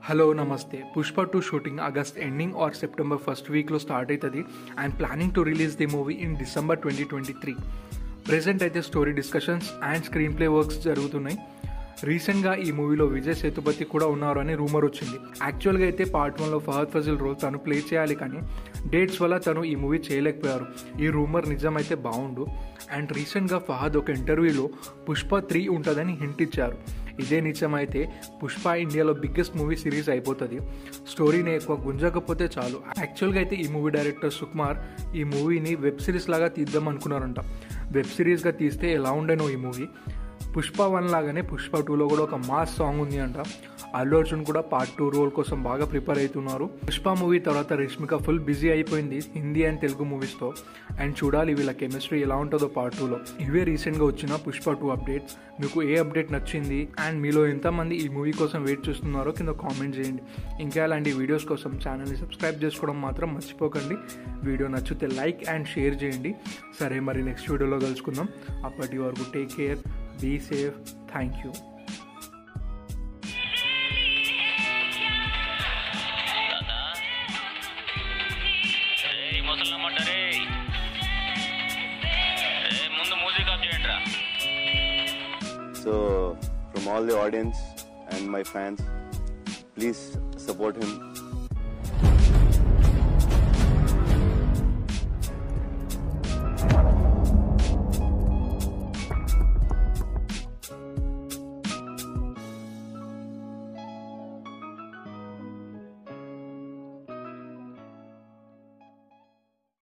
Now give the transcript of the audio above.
hello నమస్తే Pushpa two shooting August ending or September first వీక్లో start అవుతుంది I'm planning to release the movie in December twenty twenty three present అయితే story discussions and screenplay works జరుగుతున్నాయి రీసెంట్గా ఈ మూవీలో విజయ్ సేతుపతి కూడా ఉన్నారు అని రూమర్ వచ్చింది యాక్చువల్గా అయితే పార్ట్ వన్లో ఫహద్ ఫజిల్ రోల్ తను ప్లే చేయాలి కానీ డేట్స్ వల్ల తను ఈ మూవీ చేయలేకపోయారు ఈ రూమర్ నిజమైతే బాగుండు అండ్ రీసెంట్గా ఫహద్ ఒక ఇంటర్వ్యూలో పుష్ప త్రీ ఉంటుందని హింట్ ఇచ్చారు ఇదే నిజమైతే పుష్ప ఇండియాలో బిగ్గెస్ట్ మూవీ సిరీస్ అయిపోతుంది స్టోరీని ఎక్కువ గుంజకపోతే చాలు యాక్చువల్గా అయితే ఈ మూవీ డైరెక్టర్ సుకుమార్ ఈ మూవీని వెబ్ సిరీస్ లాగా తీద్దాం అనుకున్నారంట వెబ్ సిరీస్గా తీస్తే ఎలా ఉండేనో ఈ మూవీ పుష్ప వన్ లాగానే పుష్ప టూలో కూడా ఒక మాస్ సాంగ్ ఉంది అంట అల్లు అర్జున్ కూడా పార్ట్ టూ రోల్ కోసం బాగా ప్రిపేర్ అవుతున్నారు పుష్ప మూవీ తర్వాత రష్మిక ఫుల్ బిజీ అయిపోయింది హిందీ అండ్ తెలుగు మూవీస్తో అండ్ చూడాలి వీళ్ళ కెమిస్ట్రీ ఎలా ఉంటుందో పార్ట్ టూలో ఇవే రీసెంట్గా వచ్చిన పుష్ప టూ అప్డేట్స్ మీకు ఏ అప్డేట్ నచ్చింది అండ్ మీలో ఎంతమంది ఈ మూవీ కోసం వెయిట్ చేస్తున్నారో కింద కామెంట్ చేయండి ఇంకా అలాంటి వీడియోస్ కోసం ఛానల్ని సబ్స్క్రైబ్ చేసుకోవడం మాత్రం మర్చిపోకండి వీడియో నచ్చితే లైక్ అండ్ షేర్ చేయండి సరే మరి నెక్స్ట్ వీడియోలో కలుసుకుందాం అప్పటి వరకు take care be safe thank you ఏయ్ ముసలమ్మంట రే ఏ ముందు మ్యూజిక్ ఆఫ్ చేయండి రా So, from all the audience and my fans, please support him